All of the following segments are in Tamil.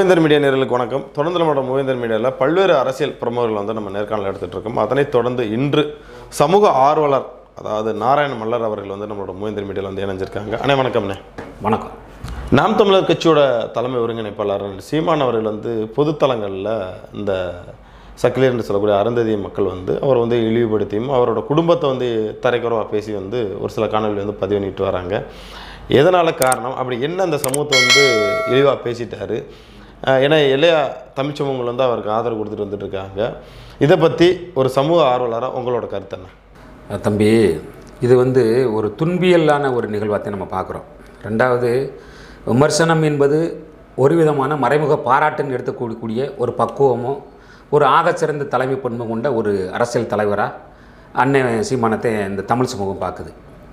மூவேந்தர் மீடியா நேர்களுக்கு வணக்கம் தொடர்ந்து நம்மளோட மூவேந்தர் மீடியாவில் பல்வேறு அரசியல் பிரமுகர்கள் வந்து நம்ம நேர்காணல் எடுத்துகிட்டு இருக்கோம் அதனைத் தொடர்ந்து இன்று சமூக ஆர்வலர் அதாவது நாராயண மல்லர் அவர்கள் வந்து நம்மளோட மூவேந்தர் மீடியாவில் வந்து இணைஞ்சிருக்காங்க அண்ணே வணக்கம்ண்ணே வணக்கம் நாம் தமிழர் கட்சியோட தலைமை ஒருங்கிணைப்பாளர் சீமான் அவர்கள் வந்து பொதுத்தலங்களில் இந்த சக்கிலியர் என்று சொல்லக்கூடிய அருந்ததிய மக்கள் வந்து அவர் வந்து இழிவுபடுத்தியும் அவரோட குடும்பத்தை வந்து தரைக்குறவாக பேசி வந்து ஒரு சில காணொலி வந்து பதிவு பண்ணிட்டு வராங்க எதனால் காரணம் அப்படி என்ன அந்த சமூகத்தை வந்து இழிவாக பேசிட்டாரு அஹ் ஏன்னா எல்லா தமிழ் சமூகங்கள் வந்து அவருக்கு ஆதரவு கொடுத்துட்டு வந்துட்டு இருக்காங்க இதை பற்றி ஒரு சமூக ஆர்வலராக உங்களோட கருத்து என்ன அஹ் தம்பி இது வந்து ஒரு துன்பியலான ஒரு நிகழ்வாத்தை நம்ம பார்க்குறோம் ரெண்டாவது விமர்சனம் என்பது ஒரு விதமான மறைமுக பாராட்டுன்னு எடுத்துக்கூடிய ஒரு பக்குவமும் ஒரு ஆகச்சிறந்த தலைமை பண்பு கொண்ட ஒரு அரசியல் தலைவராக அண்ணன் சீமானத்தை இந்த தமிழ் சமூகம் பார்க்குது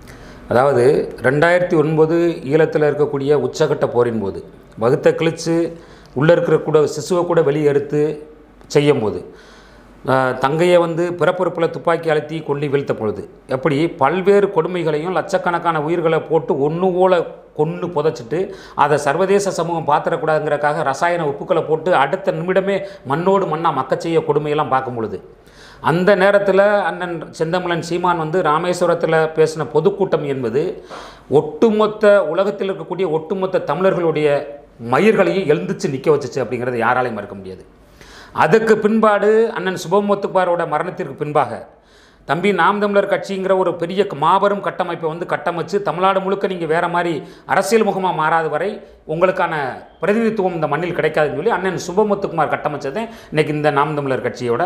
அதாவது ரெண்டாயிரத்தி ஒன்பது ஈழத்தில் இருக்கக்கூடிய உச்சகட்ட போரின் போது வகுத்த கிழிச்சு உள்ளே இருக்கிற கூட சிசுவை கூட வெளியே எடுத்து செய்யும் போது ஆஹ், தங்கையை வந்து பிறப்புறுப்பில் துப்பாக்கி அழுத்தி கொல்லி வீழ்த்த பொழுது எப்படி பல்வேறு கொடுமைகளையும் லட்சக்கணக்கான உயிர்களை போட்டு ஒன்று போல கொன்று புதைச்சிட்டு அதை சர்வதேச சமூகம் பார்த்துடக்கூடாதுங்கிறக்காக ரசாயன உப்புக்களை போட்டு அடுத்த நிமிடமே மண்ணோடு மண்ணாக மக்கச் செய்ய கொடுமையெல்லாம் பார்க்கும் பொழுது அந்த நேரத்தில் அண்ணன் செந்தமிழன் சீமான் வந்து ராமேஸ்வரத்தில் பேசின பொதுக்கூட்டம் என்பது ஒட்டுமொத்த உலகத்தில் இருக்கக்கூடிய ஒட்டுமொத்த தமிழர்களுடைய மயிர்களையும் எழுந்துச்சு நிற்க வச்சுச்சு அப்படிங்கிறத யாராலையும் மறுக்க முடியாது அதுக்கு பின்பாடு அண்ணன் சுபமுத்துப்பாரோட மரணத்திற்கு பின்பாக தம்பி நாம் தமிழர் கட்சிங்கிற ஒரு பெரிய மாபெரும் கட்டமைப்பை வந்து கட்டமைச்சு தமிழ்நாடு முழுக்க நீங்கள் வேறு மாதிரி அரசியல் முகமாக மாறாத வரை உங்களுக்கான பிரதிநிதித்துவம் இந்த மண்ணில் கிடைக்காதுன்னு சொல்லி அண்ணன் சுபமுத்துக்குமார் கட்டமைச்சதே இன்னைக்கு இந்த நாம் தமிழர் கட்சியோட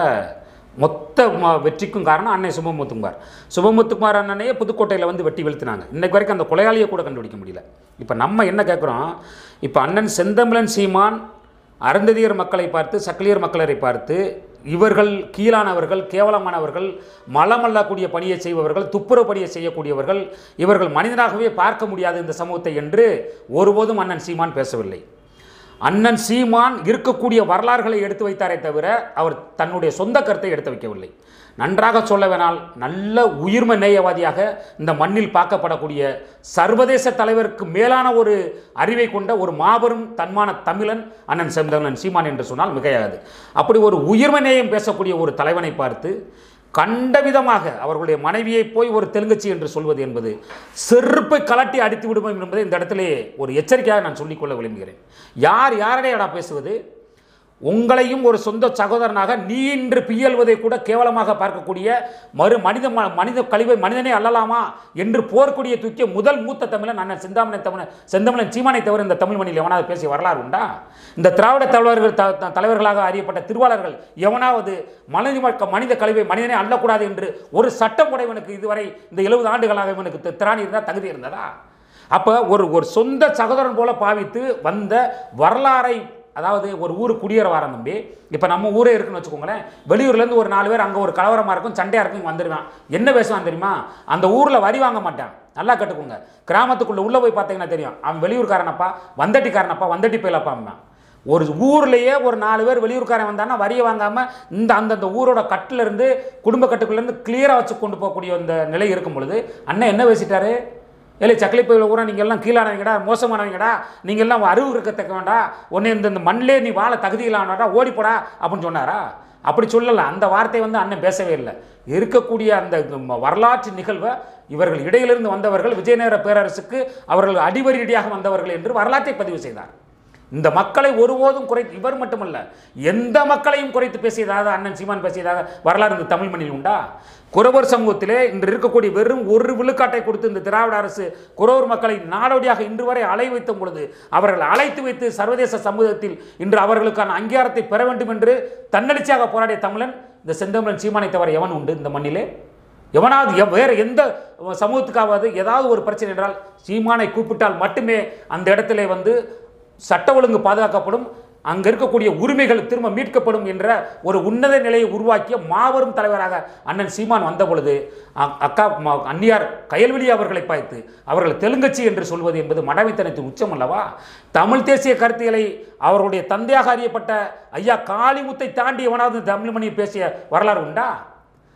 மொத்த ம- வெற்றிக்கும் காரணம் அண்ணன் சுபமுத்துக்குமார் சுபமுத்துக்குமார் அண்ணனையே புதுக்கோட்டையில் வந்து வெட்டி வெளுத்துனாங்க இன்னைக்கு வரைக்கும் அந்த கொலையாளியை கூட கண்டுபிடிக்க முடியல இப்போ நம்ம என்ன கேட்குறோம் இப்போ அண்ணன் செந்தமிழன் சீமான் அருந்ததியர் மக்களை பார்த்து சக்கிலியர் மக்களரை பார்த்து இவர்கள் கீழானவர்கள் கேவலமானவர்கள் மலமல்லக்கூடிய பணியை செய்பவர்கள் துப்புரவு பணியை செய்யக்கூடியவர்கள் இவர்கள் மனிதனாகவே பார்க்க முடியாது இந்த சமூகத்தை என்று ஒருபோதும் அண்ணன் சீமான் பேசவில்லை அண்ணன் சீமான் இருக்கக்கூடிய வரலாறுகளை எடுத்து வைத்தாரே தவிர அவர் தன்னுடைய சொந்த கருத்தை எடுத்து வைக்கவில்லை நன்றாக சொல்ல வேணால் நல்ல உயிர்ம நேயவாதியாக இந்த மண்ணில் பார்க்கப்படக்கூடிய சர்வதேச தலைவருக்கு மேலான ஒரு அறிவை கொண்ட ஒரு மாபெரும் தன்மான தமிழன் அண்ணன் செந்தமிழன் சீமான் என்று சொன்னால் மிகையாது அப்படி ஒரு உயிர்ம நேயம் பேசக்கூடிய ஒரு தலைவனை பார்த்து கண்ட விதமாக அவர்களுடைய மனைவியை போய் ஒரு தெலுங்கச்சி என்று சொல்வது என்பது செருப்பை கலட்டி அடித்து விடுவோம் என்பதை இந்த இடத்திலே ஒரு எச்சரிக்கையாக நான் சொல்லிக்கொள்ள விரும்புகிறேன் யார் யாரடையடா பேசுவது உங்களையும் ஒரு சொந்த சகோதரனாக நீ இன்று பியல்வதை கூட கேவலமாக பார்க்கக்கூடிய மறு மனித ம- மனித கழிவை மனிதனே அல்லலாமா என்று போர்க்கொடியை தூக்கிய முதல் மூத்த தமிழன் அண்ணன் செந்தாமணன் தமிழன் செந்தமிழன் சீமானை தவிர இந்த தமிழ் மண்ணில் எவனாவது பேசிய வரலாறு உண்டா இந்த திராவிட தலைவர்கள் த- த- தலைவர்களாக அறியப்பட்ட திருவாளர்கள் எவனாவது மனித ம- மனித கழிவை மனிதனே அள்ளக்கூடாது என்று ஒரு சட்டம் உடையவனுக்கு இதுவரை இந்த எழுபது ஆண்டுகளாக இவனுக்கு தி- திராணி இருந்தால் தகுதி இருந்ததா அப்போ ஒரு ஒரு சொந்த சகோதரன் போல பாவித்து வந்த வரலாறை அதாவது ஒரு ஊர் குடியேற வாரம் தம்பி இப்போ நம்ம ஊரே இருக்குன்னு வச்சுக்கோங்களேன் வெளியூர்லேருந்து ஒரு நாலு பேர் அங்கே ஒரு கலவரமாக இருக்கும் சண்டையாக இருக்கும் இங்க வந்துடுவான் என்ன பேசுவான் தெரியுமா அந்த ஊரில் வரி வாங்க மாட்டான் நல்லா கட்டுக்கோங்க கிராமத்துக்குள்ளே உள்ளே போய் பார்த்தீங்கன்னா தெரியும் அவன் வெளியூர்காரனப்பா வந்தட்டிக்காரனப்பா வந்தட்டி போயிலப்பா அவன் ஒரு ஊர்லேயே ஒரு நாலு பேர் வெளியூர்காரன் வந்தான்னா வரியை வாங்காமல் இந்த அந்தந்த ஊரோட கட்டுல இருந்து குடும்ப கட்டுக்குள்ளேருந்து கிளியராக வச்சு கொண்டு போகக்கூடிய இந்த நிலை இருக்கும் பொழுது அண்ணன் என்ன பேசிட்டாரு ஏலே சக்கலை பயில ஊரா நீங்கள் எல்லாம் கீழானவங்கடா மோசமானவங்கடா நீங்கள் எல்லாம் அறிவு இருக்கத்தக்க வேண்டாம் உன்னை இந்த இந்த மண்ணிலே நீ வாழ தகுதி இல்லாமடா ஓடிப்போடா அப்படின்னு சொன்னாரா அப்படி சொல்லலை அந்த வார்த்தை வந்து அண்ணன் பேசவே இல்லை இருக்கக்கூடிய அந்த ம- வரலாற்று நிகழ்வை இவர்கள் இடையிலிருந்து வந்தவர்கள் விஜயநகர பேரரசுக்கு அவர்கள் அடிவரடியாக வந்தவர்கள் என்று வரலாற்றை பதிவு செய்தார் இந்த மக்களை ஒருபோதும் குறைத்து இவர் மட்டுமல்ல எந்த மக்களையும் குறைத்து பேசியதாக அண்ணன் சீமான் பேசியதாக வரலாறு இந்த தமிழ் மண்ணில் உண்டா குறவர் சமூகத்திலே இன்று இருக்கக்கூடிய வெறும் ஒரு விழுக்காட்டை கொடுத்து இந்த திராவிட அரசு குறவர் மக்களை நாடோடியாக இன்று வரை அலை வைத்த பொழுது அவர்கள் அழைத்து வைத்து சர்வதேச சமூகத்தில் இன்று அவர்களுக்கான அங்கீகாரத்தை பெற வேண்டும் என்று தன்னெழுச்சியாக போராடிய தமிழன் இந்த செந்தமிழன் சீமானை தவிர எவன் உண்டு இந்த மண்ணிலே எவனாவது எவ்- வேற எந்த சமூகத்துக்காவது ஏதாவது ஒரு பிரச்சனை என்றால் சீமானை கூப்பிட்டால் மட்டுமே அந்த இடத்திலே வந்து சட்ட ஒழுங்கு பாதுகாக்கப்படும் அங்கே இருக்கக்கூடிய உரிமைகள் திரும்ப மீட்கப்படும் என்ற ஒரு உன்னத நிலையை உருவாக்கிய மாபெரும் தலைவராக அண்ணன் சீமான் வந்த பொழுது அ- அக்கா ம- அந்நியார் கயல்வெளி அவர்களை பார்த்து அவர்கள் தெலுங்கச்சி என்று சொல்வது என்பது மடமைத்தனத்தின் உச்சம் அல்லவா தமிழ் தேசிய கருத்தியலை அவருடைய தந்தையாக அறியப்பட்ட ஐயா காளிமுத்தை தாண்டி எவனாவது தமிழ்மணி பேசிய வரலாறு உண்டா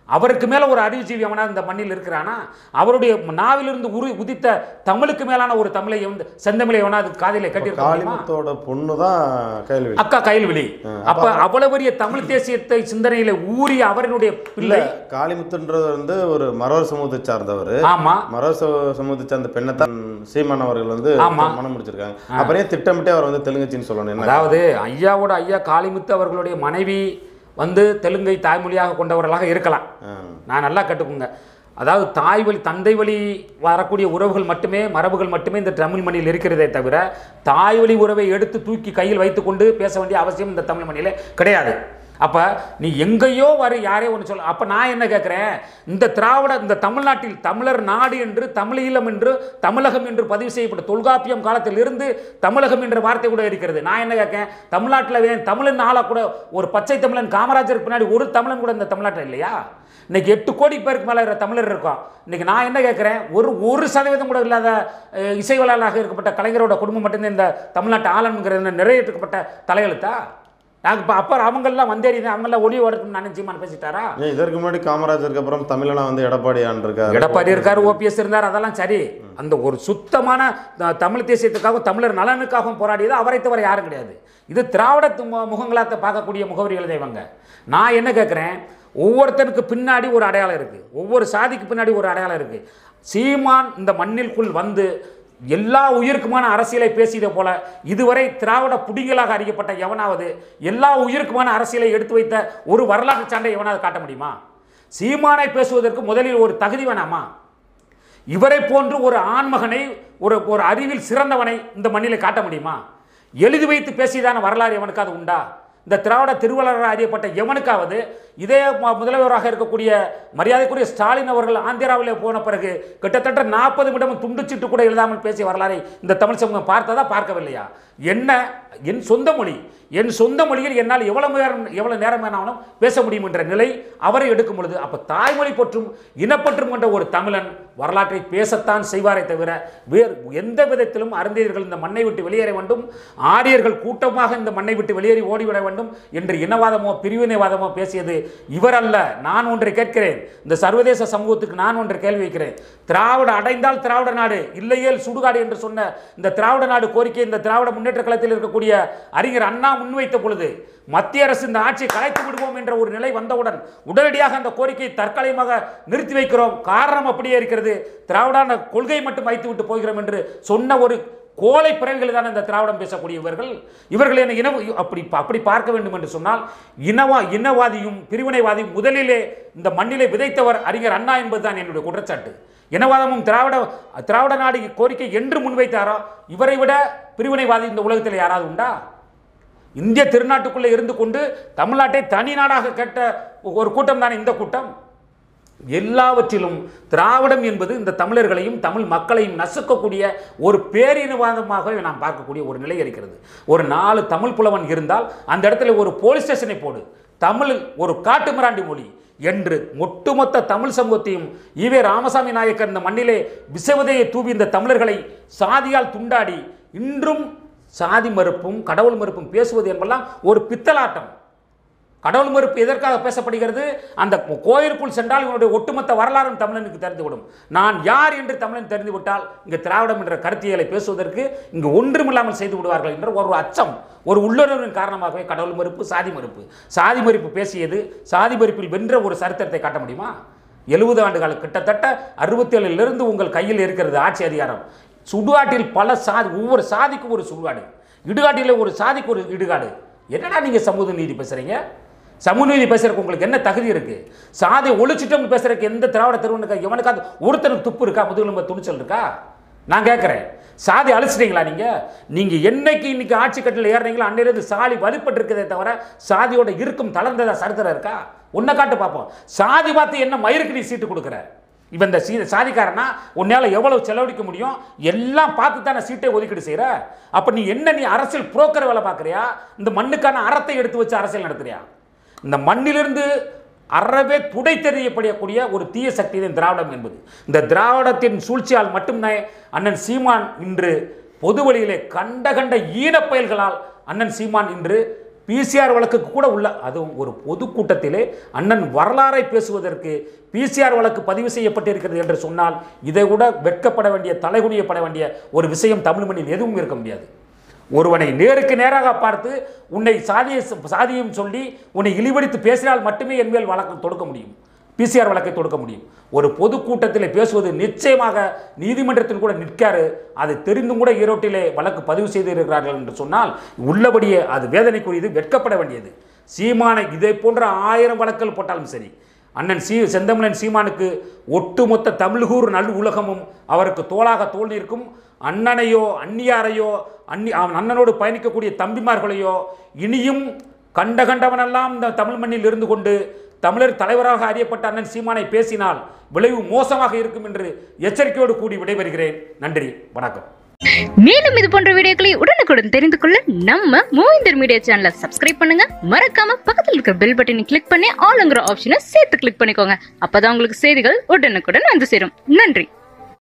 அவருக்கு மேல ஒரு அறிவுஜீவி அவனா இந்த மண்ணில் இருக்கிறானா அவருடைய நாவிலிருந்து உரு உதித்த தமிழுக்கு மேலான ஒரு தமிழை வந்து செந்தமிழை எவனா அது காதிலே கட்டியிருக்க முடியுமா காளிமுத்தோட பொண்ணு தான் கைல்வெளி அக்கா கைல்விழி அப்ப அவ்வளவு பெரிய தமிழ் தேசியத்தை சிந்தனையில ஊறிய அவரினுடைய இல்ல பிள்ளை காளிமுத்துன்றது வந்து ஒரு மரவர் சமூகத்தை சார்ந்தவர் ஆமா மரவர் சமூ- சமூகத்தை சார்ந்த பெண்ணை தான் சீமான் அவர்கள் வந்து ஆமா. மனம் முடிச்சிருக்காங்க அப்புறம் ஏன் திட்டமிட்டே அவர் வந்து தெலுங்குச்சின்னு சொல்லணும் என்ன அதாவது ஐயாவோட ஐயா காளிமுத்து அவர்களுடைய மனைவி வந்து தெலுங்கை தாய்மொழியாக கொண்டவர்களாக இருக்கலாம் ஆ. நான் நல்லா கட்டுக்குங்க அதாவது தாய் வழி தந்தை வழி வரக்கூடிய உறவுகள் மட்டுமே மரபுகள் மட்டுமே இந்த தமிழ் மண்ணில் இருக்கிறதே தவிர தாய் வழி உறவை எடுத்து தூக்கி கையில் வைத்துக்கொண்டு பேச வேண்டிய அவசியம் இந்த தமிழ் மண்ணிலே கிடையாது அப்போ நீ எங்கேயோ வர யாரே ஒன்று சொல்ல அப்போ நான் என்ன கேட்குறேன் இந்த திராவிட இந்த தமிழ்நாட்டில் தமிழர் நாடு என்று தமிழீழம் என்று தமிழகம் என்று பதிவு செய்யப்பட்ட தொல்காப்பியம் காலத்தில் இருந்து தமிழகம் என்ற வார்த்தை கூட இருக்கிறது நான் என்ன கேட்கேன் தமிழ்நாட்டில் வேன் தமிழன் ஆளா கூட ஒரு பச்சை தமிழன் காமராஜருக்கு பின்னாடி ஒரு தமிழன் கூட இந்த தமிழ்நாட்டில் இல்லையா இன்னைக்கு எட்டு கோடி பேருக்கு மேலே தமிழர் இருக்கோம் இன்னைக்கு நான் என்ன கேட்குறேன் ஒரு ஒரு சதவீதம் கூட இல்லாத அஹ், இசைவலாளராக இருக்கப்பட்ட கலைஞரோட குடும்பம் மட்டும்தான் இந்த தமிழ்நாட்டு ஆளுங்கிற நிறைவேற்றப்பட்ட தலையெழுத்தா நாங்கள் இப்போ அப்போ அவங்கெல்லாம் வந்தேறி அவங்கெல்லாம் ஒளி ஓடணும்னு நினைச்சிமான்னு பேசிட்டாரா ஏன் இதற்கு முன்னாடி காமராஜருக்கு அப்புறம் தமிழனா வந்து எடப்பாடி ஆண்டிருக்காரு எடப்பாடி இருக்காரு ஓபிஎஸ் இருந்தார் அதெல்லாம் சரி அந்த ஒரு சுத்தமான த- தமிழ் தேசியத்துக்காகவும் தமிழர் நலனுக்காகவும் போராடியது அவரை தவிர யாரும் கிடையாது இது திராவிட து- மு- முகங்களாக பார்க்கக்கூடிய முகவரிகள் இவங்க நான் என்ன கேட்குறேன் ஒவ்வொருத்தருக்கு பின்னாடி ஒரு அடையாளம் இருக்குது ஒவ்வொரு சாதிக்கு பின்னாடி ஒரு அடையாளம் இருக்குது சீமான் இந்த மண்ணிற்குள் வந்து எல்லா உயிருக்குமான அரசியலை பேசியதை போல இதுவரை திராவிட புடிங்களாக அறியப்பட்ட எவனாவது எல்லா உயிருக்குமான அரசியலை எடுத்து வைத்த ஒரு வரலாற்று சான்றை எவனாவது காட்ட முடியுமா சீமானை பேசுவதற்கு முதலில் ஒரு தகுதி வேணாமா இவரை போன்று ஒரு ஆண்மகனை ஒரு ஒரு அறிவில் சிறந்தவனை இந்த மண்ணிலே காட்ட முடியுமா எழுதி வைத்து பேசியதான வரலாறு எவனுக்காவது உண்டா இந்த திராவிட திருவள்ளுவராக அறியப்பட்ட எவனுக்காவது இதே ம- முதல்வராக இருக்கக்கூடிய மரியாதைக்குரிய ஸ்டாலின் அவர்கள் ஆந்திராவிலே போன பிறகு கிட்டத்தட்ட நாற்பது நிமிடம் துண்டுச்சிட்டு கூட எழுதாமல் பேசிய வரலாறை இந்த தமிழ் சமூகம் பார்த்ததா பார்க்கவில்லையா என்ன என் சொந்த மொழி என் சொந்த மொழியில் என்னால் எவ்வளவு நேரம் எவ்வளவு நேரம் வேணாலும் பேச முடியும் என்ற நிலை அவரை எடுக்கும் பொழுது அப்ப தாய்மொழி பற்றும் இனப்பற்றும் கொண்ட ஒரு தமிழன் வரலாற்றை பேசத்தான் செய்வாரே தவிர வேறு எந்த விதத்திலும் அருந்தியர்கள் இந்த மண்ணை விட்டு வெளியேற வேண்டும் ஆரியர்கள் கூட்டமாக இந்த மண்ணை விட்டு வெளியேறி ஓடிவிட வேண்டும் என்று இனவாதமோ பிரிவினைவாதமோ பேசியது இவர் அல்ல நான் ஒன்றை கேட்கிறேன் இந்த சர்வதேச சமூகத்துக்கு நான் ஒன்றை கேள்வி வைக்கிறேன் திராவிட அடைந்தால் திராவிட நாடு இல்லையேல் சுடுகாடு என்று சொன்ன இந்த திராவிட நாடு கோரிக்கை இந்த திராவிட முன்னேற்ற கழகத்தில் இருக்கக்கூடிய அறிஞர் அண்ணா முன்வைத்த பொழுது மத்திய அரசு இந்த ஆட்சியை கலைத்து விடுவோம் என்ற ஒரு நிலை வந்தவுடன் உடனடியாக அந்த கோரிக்கையை தற்காலிகமாக நிறுத்தி வைக்கிறோம் காரணம் அப்படியே இருக்கிறது திராவிடான கொள்கை மட்டும் வைத்து விட்டு போகிறோம் என்று சொன்ன ஒரு கோலை பிறவிகள் தான் இந்த திராவிடம் பேசக்கூடிய இவர்கள் இவர்கள் என்ன இன அப்படி அப்படி பார்க்க வேண்டும் என்று சொன்னால் இனவா இனவாதியும் பிரிவினைவாதியும் முதலிலே இந்த மண்ணிலே விதைத்தவர் அறிஞர் அண்ணா என்பதுதான் என்னுடைய குற்றச்சாட்டு இனவாதமும் திராவிட திராவிட நாடு கோரிக்கை என்று முன்வைத்தாரோ இவரை விட பிரிவினைவாதி இந்த உலகத்தில் யாராவது உண்டா இந்திய திருநாட்டுக்குள்ளே இருந்து கொண்டு தமிழ்நாட்டை தனி நாடாக கேட்ட ஒரு கூட்டம் தானே இந்த கூட்டம் எல்லாவற்றிலும் திராவிடம் என்பது இந்த தமிழர்களையும் தமிழ் மக்களையும் நசுக்கக்கூடிய ஒரு பேரினவாதமாகவே நாம் பார்க்கக்கூடிய ஒரு நிலை இருக்கிறது ஒரு நாலு தமிழ் புலவன் இருந்தால் அந்த இடத்துல ஒரு போலீஸ் ஸ்டேஷனை போடு தமிழ் ஒரு காட்டுமிராண்டி மொழி என்று ஒட்டுமொத்த தமிழ் சமூகத்தையும் ஈவே ராமசாமி நாயக்கர் இந்த மண்ணிலே விசவதையை தூவி இந்த தமிழர்களை சாதியால் துண்டாடி இன்றும் சாதி மறுப்பும் கடவுள் மறுப்பும் பேசுவது என்பதெல்லாம் ஒரு பித்தலாட்டம் கடவுள் மறுப்பு எதற்காக பேசப்படுகிறது அந்த கோயிலுக்குள் சென்றால் இவனுடைய ஒட்டுமொத்த வரலாறும் தமிழனுக்கு தெரிந்துவிடும் நான் யார் என்று தமிழன் தெரிந்துவிட்டால் இங்கு திராவிடம் என்ற கருத்தியலை பேசுவதற்கு இங்கு ஒன்றுமில்லாமல் செய்து விடுவார்கள் என்ற ஒரு அச்சம் ஒரு உள்ளுணர்வின் காரணமாகவே கடவுள் மறுப்பு சாதி மறுப்பு சாதி மறுப்பு பேசியது சாதி மறுப்பில் வென்ற ஒரு சரித்திரத்தை காட்ட முடியுமா எழுபது ஆண்டுகள் கிட்டத்தட்ட அறுபத்தேழிலிருந்து உங்கள் கையில் இருக்கிறது ஆட்சி அதிகாரம் சுடுகாட்டில் பல சாதி ஒவ்வொரு சாதிக்கும் ஒரு சுடுகாடு இடுகாட்டில் ஒரு சாதிக்கு ஒரு இடுகாடு என்னடா நீங்கள் சமூக நீதி பேசுகிறீங்க சமூக நீதி பேசுறதுக்கு உங்களுக்கு என்ன தகுதி இருக்கு சாதி ஒழிச்சிட்டோம்னு பேசுறதுக்கு எந்த திராவிட திருவனுக்கு எவனுக்காவது ஒருத்தனுக்கு துப்பு இருக்கா முதுகுலும்ப துணிச்சல் இருக்கா நான் கேட்குறேன் சாதி அழிச்சிட்டீங்களா நீங்க நீங்க என்னைக்கு இன்னைக்கு ஆட்சி கட்டில் ஏறுறீங்களோ அன்னையிலிருந்து சாதி வலுப்பட்டு இருக்கதே தவிர சாதியோட இருக்கும் தளர்ந்ததா சரித்திரம் இருக்கா ஒன்றை காட்டு பார்ப்போம் சாதி பார்த்து என்ன மயிருக்கு நீ சீட்டு கொடுக்குற இவன் இந்த சீ சாதிக்காரனா உன்னால் எவ்வளவு செலவழிக்க முடியும் எல்லாம் பார்த்து தானே சீட்டை ஒதுக்கீடு செய்கிற அப்போ நீ என்ன நீ அரசியல் புரோக்கர் வேலை பார்க்குறியா இந்த மண்ணுக்கான அறத்தை எடுத்து வச்சு அரசியல் நடத்துறியா இந்த மண்ணிலிருந்து அறவே துடை தெரியப்படக்கூடிய ஒரு தீய சக்தி தான் திராவிடம் என்பது இந்த திராவிடத்தின் சூழ்ச்சியால் மட்டும்தான் அண்ணன் சீமான் இன்று பொது வழியிலே கண்ட கண்ட ஈனப்பயல்களால் அண்ணன் சீமான் இன்று பிசிஆர் வழக்குக்கு கூட உள்ள அதுவும் ஒரு பொதுக்கூட்டத்திலே அண்ணன் வரலாறை பேசுவதற்கு பிசிஆர் வழக்கு பதிவு செய்யப்பட்டிருக்கிறது என்று சொன்னால் இதை விட வெட்கப்பட வேண்டிய தலைகுனியப்பட வேண்டிய ஒரு விஷயம் தமிழ் மண்ணில் எதுவும் இருக்க முடியாது ஒருவனை நேருக்கு நேராக பார்த்து உன்னை சாதிய சாதியம் சொல்லி உன்னை இழிவடித்து பேசினால் மட்டுமே என் மேல் வழக்கு தொடுக்க முடியும் பிசிஆர் வழக்கை தொடுக்க முடியும் ஒரு பொதுக்கூட்டத்தில் பேசுவது நிச்சயமாக நீதிமன்றத்தில் கூட நிற்காரு அது தெரிந்தும் கூட ஈரோட்டிலே வழக்கு பதிவு செய்திருக்கிறார்கள் என்று சொன்னால் உள்ளபடியே அது வேதனைக்குரியது வெட்கப்பட வேண்டியது சீமானை இதை போன்ற ஆயிரம் வழக்குகள் போட்டாலும் சரி அண்ணன் சீ செந்தமிழன் சீமானுக்கு ஒட்டுமொத்த தமிழ்கூர் நல் உலகமும் அவருக்கு தோளாக தோல் நிற்கும் அண்ணனையோ அந்நியாரையோ அன்னி அவன் அண்ணனோடு பயணிக்கக்கூடிய தம்பிமார்களையோ இனியும் கண்ட கண்டவனெல்லாம் இந்த தமிழ் மண்ணில் இருந்து கொண்டு தமிழர் தலைவராக அறியப்பட்ட அண்ணன் சீமானை பேசினால் விளைவு மோசமாக இருக்கும் என்று எச்சரிக்கையோடு கூடி விடைபெறுகிறேன் நன்றி வணக்கம் மேலும் இது போன்ற வீடியோக்களை உடனுக்குடன் தெரிந்து கொள்ள நம்ம மூவிந்தர் மீடியா சேனலை சப்ஸ்கிரைப் பண்ணுங்க மறக்காம பக்கத்தில் இருக்கிற பெல் பட்டனை கிளிக் பண்ணி ஆளுங்கிற ஆப்ஷனை சேர்த்து கிளிக் பண்ணிக்கோங்க அப்பதான் உங்களுக்கு செய்திகள் உடனுக்குடன் வந்து சேரும் நன்றி